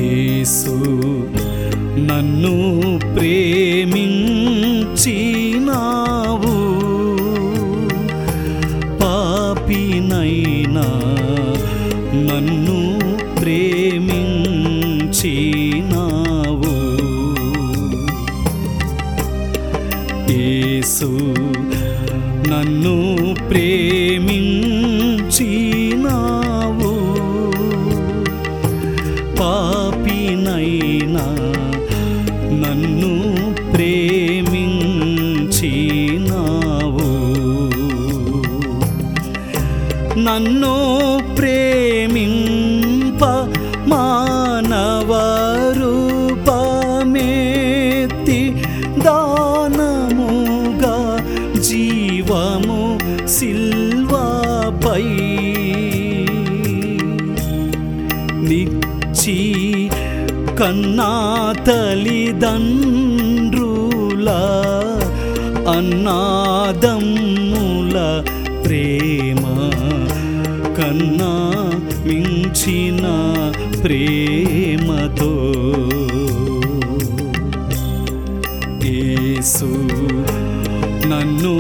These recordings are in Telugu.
యేసు నన్ను ప్రేమించినావు పాపినైనా నన్ను ప్రేమించినావు యేసు నన్ను ప్రేమించినావు పాపినైనా నన్ను ప్రేమించినావు నన్ను ప్రేమింప మానవ రూపమేత్తి దానముగా జీవము సిల్వాపై నిచ్చి కన్నా తల్లిదండ్రుల అన్నాదమ్ముల ప్రేమ కన్నా మించిన ప్రేమతో యేసు నన్ను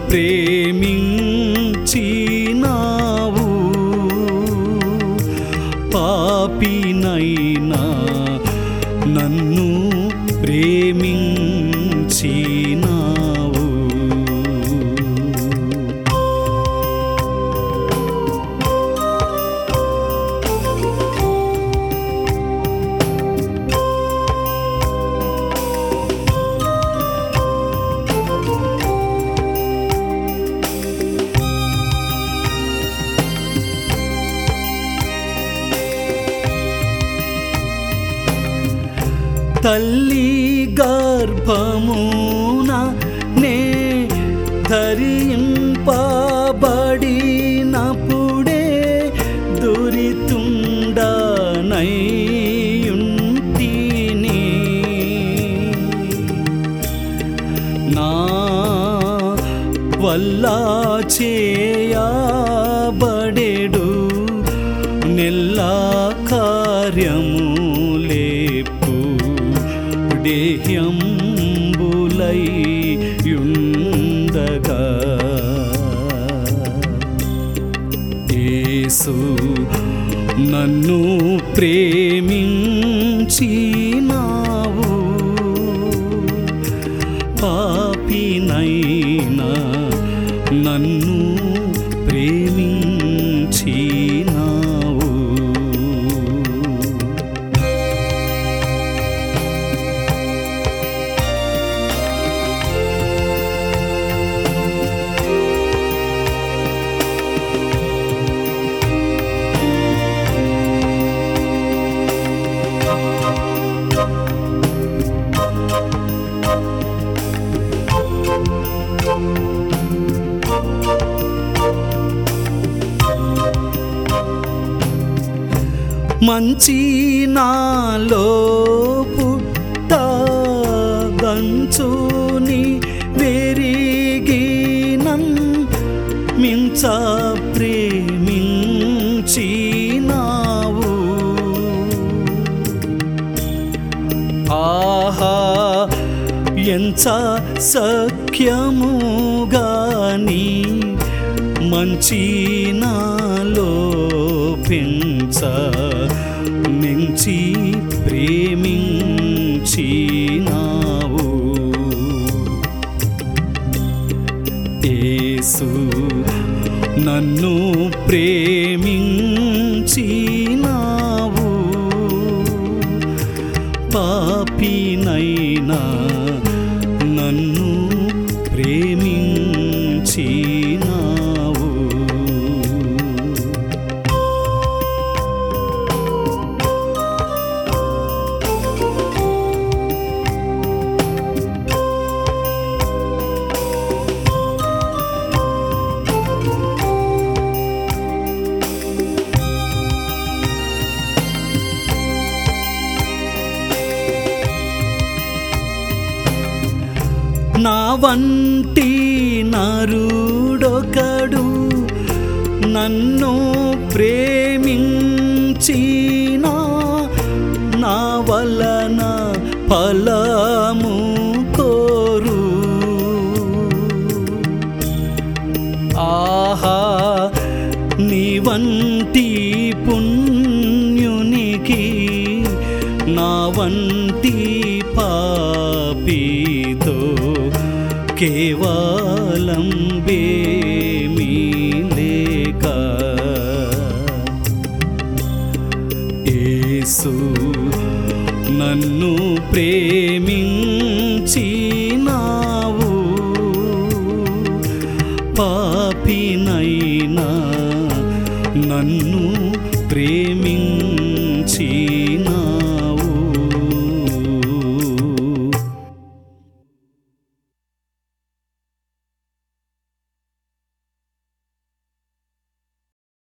ప్రేమించినావు పాపినైనా నన్ను ప్రేమించినావు తల్లి గర్భమున నే ధరింపబడినప్పుడే దురితుండనయుంటిని నా వల్ల చేయబడెడు నెల్లా కార్యములేపు డేహ్యంబులై యుండగా యేసు నన్ను ప్రేమించినావు పాపినైనా నన్ను ప్రేమించినావు మంచి నాలో పుట్టగంచుని వెరిగినం మించ ప్రేమించినావు ఆహా ఎంత సఖ్యము గాని మంచి నాలో పెంచ మించి ప్రేమించినావు యేసు నన్ను ప్రేమించినావు పాపినైనా నన్ను ప్రేమించినావు నా వంటి నరుడొకడు నన్ను ప్రేమించిన నా వంటి పుణ్యునికి నా వంటి పాపితో కేవలం బేమీ లేక యేసు నన్ను ప్రేమించినావు పాపినైనా నన్ను ప్రేమించినావు